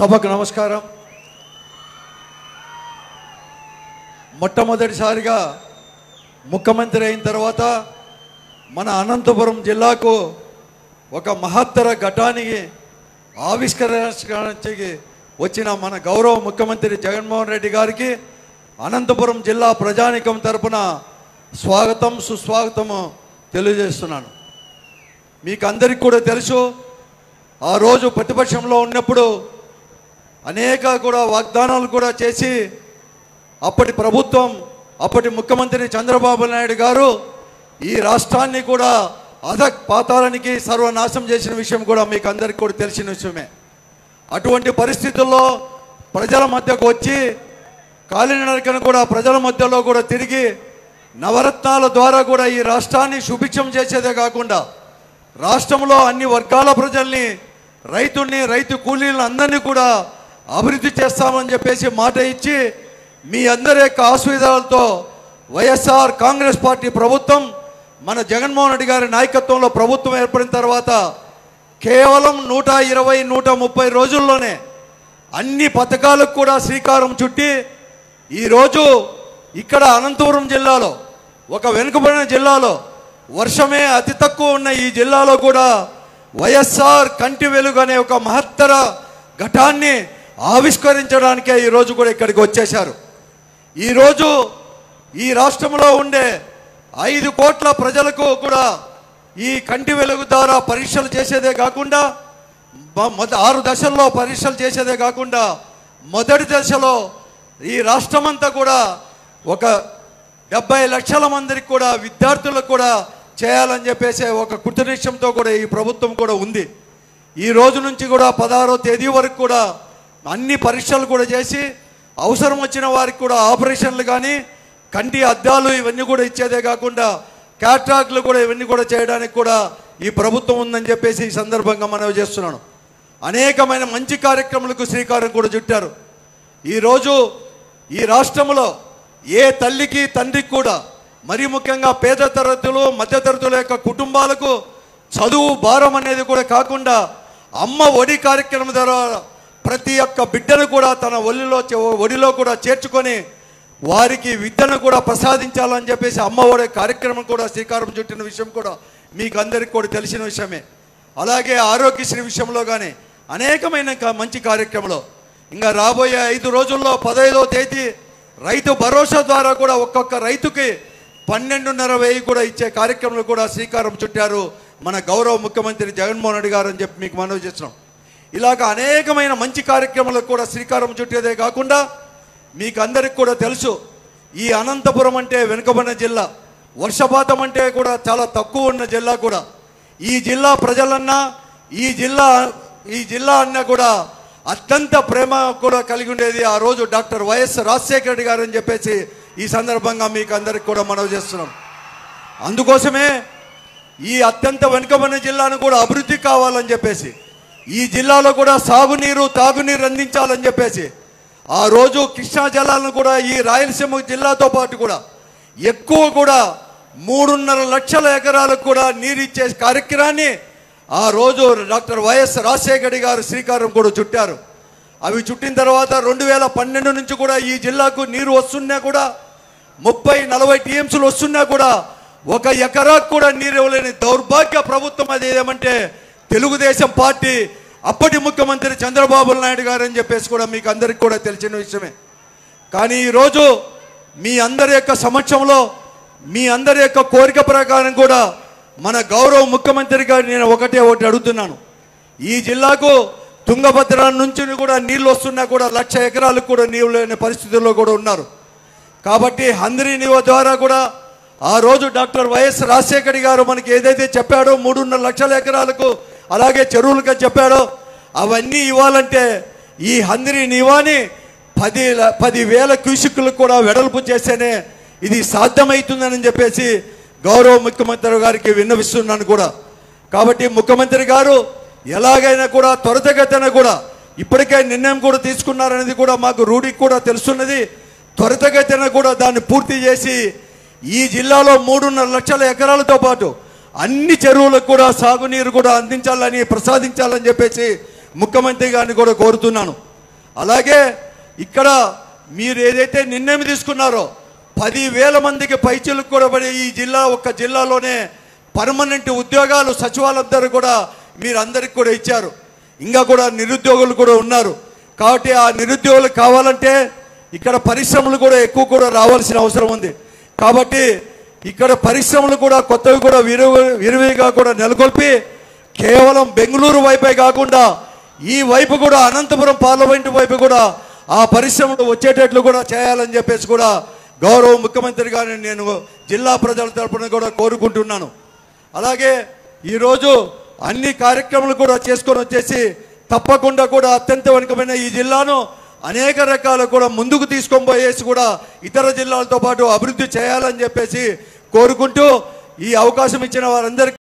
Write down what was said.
సభకు నమస్కారం మొట్టమొదటిసారిగా ముఖ్యమంత్రి అయిన తర్వాత మన అనంతపురం జిల్లాకు ఒక మహత్తర ఘటానికి ఆవిష్కరించడానికి వచ్చిన మన గౌరవ ముఖ్యమంత్రి జగన్మోహన్ రెడ్డి గారికి అనంతపురం జిల్లా ప్రజానికం తరపున స్వాగతం సుస్వాగతము తెలియజేస్తున్నాను మీకు అందరికీ కూడా తెలుసు ఆ రోజు ప్రతిపక్షంలో ఉన్నప్పుడు అనేక కూడా వాగ్దానాలు కూడా చేసి అప్పటి ప్రభుత్వం అప్పటి ముఖ్యమంత్రి చంద్రబాబు నాయుడు గారు ఈ రాష్ట్రాన్ని కూడా అధక్ పాతాళానికి సర్వనాశం చేసిన విషయం కూడా మీకు అందరికీ కూడా తెలిసిన విషయమే అటువంటి పరిస్థితుల్లో ప్రజల మధ్యకు వచ్చి కాలినడకను కూడా ప్రజల మధ్యలో కూడా తిరిగి నవరత్నాల ద్వారా కూడా ఈ రాష్ట్రాన్ని సుభిక్షం చేసేదే కాకుండా రాష్ట్రంలో అన్ని వర్గాల ప్రజల్ని రైతుల్ని రైతు కూలీలను అందరినీ కూడా అభివృద్ధి చేస్తామని చెప్పేసి మాట ఇచ్చి మీ అందరి యొక్క ఆశీర్వాదాలతో వైఎస్ఆర్ కాంగ్రెస్ పార్టీ ప్రభుత్వం మన జగన్మోహన్ రెడ్డి గారి నాయకత్వంలో ప్రభుత్వం ఏర్పడిన తర్వాత కేవలం నూట ఇరవై నూట ముప్పై రోజుల్లోనే అన్ని పథకాలకు కూడా శ్రీకారం చుట్టి ఈరోజు ఇక్కడ అనంతపురం జిల్లాలో ఒక వెనుకబడిన జిల్లాలో వర్షమే అతి తక్కువ ఉన్న ఈ జిల్లాలో కూడా వైఎస్ఆర్ కంటి వెలుగు అనే ఒక మహత్తర ఘటాన్ని ఆవిష్కరించడానికే ఈరోజు కూడా ఇక్కడికి వచ్చేశారు ఈరోజు ఈ రాష్ట్రంలో ఉండే ఐదు కోట్ల ప్రజలకు కూడా ఈ కంటి వెలుగు ద్వారా పరీక్షలు చేసేదే కాకుండా మ- మొద ఆరు దశల్లో పరీక్షలు చేసేదే కాకుండా మొదటి దశలో ఈ రాష్ట్రమంతా కూడా ఒక డెబ్బై లక్షల మందికి కూడా విద్యార్థులకు కూడా చేయాలని చెప్పేసి ఒక కృతనిశ్చయంతో కూడా ఈ ప్రభుత్వం కూడా ఉంది ఈ రోజు నుంచి కూడా పదహారో తేదీ వరకు కూడా అన్ని పరీక్షలు కూడా చేసి అవసరం వచ్చిన వారికి కూడా ఆపరేషన్లు కానీ కంటి అద్దాలు ఇవన్నీ కూడా ఇచ్చేదే కాకుండా క్యాట్రాక్లు కూడా ఇవన్నీ కూడా చేయడానికి కూడా ఈ ప్రభుత్వం ఉందని చెప్పేసి ఈ సందర్భంగా మనవి చేస్తున్నాను అనేకమైన మంచి కార్యక్రమాలకు శ్రీకారం కూడా చుట్టారు ఈరోజు ఈ రాష్ట్రంలో ఏ తల్లికి తండ్రికి కూడా మరీ ముఖ్యంగా పేద తరగతులు మధ్యతరగతుల యొక్క కుటుంబాలకు చదువు భారం అనేది కూడా కాకుండా అమ్మ ఒడి కార్యక్రమం ద్వారా ప్రతి ఒక్క బిడ్డను కూడా తన ఒడిలో ఒడిలో కూడా చేర్చుకొని వారికి విద్యను కూడా ప్రసాదించాలని చెప్పేసి అమ్మ ఒడి కార్యక్రమం కూడా శ్రీకారం చుట్టిన విషయం కూడా మీకు అందరికీ కూడా తెలిసిన విషయమే అలాగే ఆరోగ్యశ్రీ విషయంలో కానీ అనేకమైన కా- మంచి కార్యక్రమాలు ఇంకా రాబోయే ఐదు రోజుల్లో పదహైదో తేదీ రైతు భరోసా ద్వారా కూడా ఒక్కొక్క రైతుకి పన్నెండున్నర వెయ్యి కూడా ఇచ్చే కార్యక్రమాలు కూడా శ్రీకారం చుట్టారు మన గౌరవ ముఖ్యమంత్రి జగన్మోహన్ రెడ్డి గారు అని చెప్పి మీకు మనవి చేస్తున్నాం ఇలాగ అనేకమైన మంచి కార్యక్రమాలకు కూడా శ్రీకారం చుట్టేదే కాకుండా మీకు అందరికి కూడా తెలుసు ఈ అనంతపురం అంటే వెనుకబడిన జిల్లా వర్షపాతం అంటే కూడా చాలా తక్కువ ఉన్న జిల్లా కూడా ఈ జిల్లా ప్రజలన్నా ఈ జిల్లా ఈ జిల్లా అన్నా కూడా అత్యంత ప్రేమ కూడా కలిగి ఉండేది ఆ రోజు డాక్టర్ వైఎస్ రాజశేఖర రెడ్డి గారు అని చెప్పేసి ఈ సందర్భంగా మీకు అందరికి కూడా మనవి చేస్తున్నాం అందుకోసమే ఈ అత్యంత వెనుకబడిన జిల్లాను కూడా అభివృద్ధి కావాలని చెప్పేసి ఈ జిల్లాలో కూడా సాగునీరు తాగునీరు అందించాలని చెప్పేసి ఆ రోజు కృష్ణా జలాలను కూడా ఈ రాయలసీమ జిల్లాతో పాటు కూడా ఎక్కువ కూడా మూడున్నర లక్షల ఎకరాలకు కూడా నీరు ఇచ్చే కార్యక్రమాన్ని ఆ రోజు డాక్టర్ వైఎస్ రాజశేఖర రెడ్డి గారు శ్రీకారం కూడా చుట్టారు అవి చుట్టిన తర్వాత రెండు వేల పన్నెండు నుంచి కూడా ఈ జిల్లాకు నీరు వస్తున్నా కూడా ముప్పై నలభై టీఎంసీలు వస్తున్నా కూడా ఒక ఎకరాకు కూడా నీరు ఇవ్వలేని దౌర్భాగ్య ప్రభుత్వం అది ఏమంటే తెలుగుదేశం పార్టీ అప్పటి ముఖ్యమంత్రి చంద్రబాబు నాయుడు గారు అని చెప్పేసి కూడా మీకు అందరికి కూడా తెలిసిన విషయమే కానీ ఈరోజు మీ అందరి యొక్క సమక్షంలో మీ అందరి యొక్క కోరిక ప్రకారం కూడా మన గౌరవ ముఖ్యమంత్రి గారు నేను ఒకటే ఒకటి అడుగుతున్నాను ఈ జిల్లాకు తుంగభద్ర నుంచి కూడా నీళ్ళు వస్తున్నా కూడా లక్ష ఎకరాలకు కూడా నీళ్ళు లేని పరిస్థితుల్లో కూడా ఉన్నారు కాబట్టి హంద్రీ నివ ద్వారా కూడా ఆ రోజు డాక్టర్ వైఎస్ రాజశేఖర్ గారు మనకి ఏదైతే చెప్పాడో మూడున్నర లక్షల ఎకరాలకు అలాగే చెరువులకు చెప్పాడో అవన్నీ ఇవ్వాలంటే ఈ హంద్రీ నివాని పది ల- పది వేల క్యూసిక్కులకు కూడా వెడల్పు చేస్తేనే ఇది సాధ్యమవుతుందని చెప్పేసి గౌరవ ముఖ్యమంత్రి గారికి విన్నవిస్తున్నాను కూడా కాబట్టి ముఖ్యమంత్రి గారు ఎలాగైనా కూడా త్వరితగతిన కూడా ఇప్పటికే నిర్ణయం కూడా తీసుకున్నారనేది కూడా మాకు రూఢికి కూడా తెలుస్తున్నది త్వరితగతిన కూడా దాన్ని పూర్తి చేసి ఈ జిల్లాలో మూడున్నర లక్షల ఎకరాలతో పాటు అన్ని చెరువులకు కూడా సాగునీరు కూడా అందించాలని ప్రసాదించాలని చెప్పేసి ముఖ్యమంత్రి గారిని కూడా కోరుతున్నాను అలాగే ఇక్కడ మీరు ఏదైతే నిర్ణయం తీసుకున్నారో పదివేల మందికి పైచీలకు కూడా పడే ఈ జిల్లా ఒక్క జిల్లాలోనే పర్మనెంట్ ఉద్యోగాలు సచివాలందరూ కూడా మీరు అందరికి కూడా ఇచ్చారు ఇంకా కూడా నిరుద్యోగులు కూడా ఉన్నారు కాబట్టి ఆ నిరుద్యోగులు కావాలంటే ఇక్కడ పరిశ్రమలు కూడా ఎక్కువ కూడా రావాల్సిన అవసరం ఉంది కాబట్టి ఇక్కడ పరిశ్రమలు కూడా కొత్తవి కూడా విరివి విరివిగా కూడా నెలకొల్పి కేవలం బెంగళూరు వైపే కాకుండా ఈ వైపు కూడా అనంతపురం పార్లమెంటు వైపు కూడా ఆ పరిశ్రమలు వచ్చేటట్లు కూడా చేయాలని చెప్పేసి కూడా గౌరవ ముఖ్యమంత్రి గారిని నేను జిల్లా ప్రజల తరపున కూడా కోరుకుంటున్నాను అలాగే ఈరోజు అన్ని కార్యక్రమాలు కూడా చేసుకొని వచ్చేసి తప్పకుండా కూడా అత్యంత వెనుకమైన ఈ జిల్లాను అనేక రకాల కూడా ముందుకు తీసుకొని పోయేసి కూడా ఇతర జిల్లాలతో పాటు అభివృద్ధి చేయాలని చెప్పేసి కోరుకుంటూ ఈ అవకాశం ఇచ్చిన వారందరికీ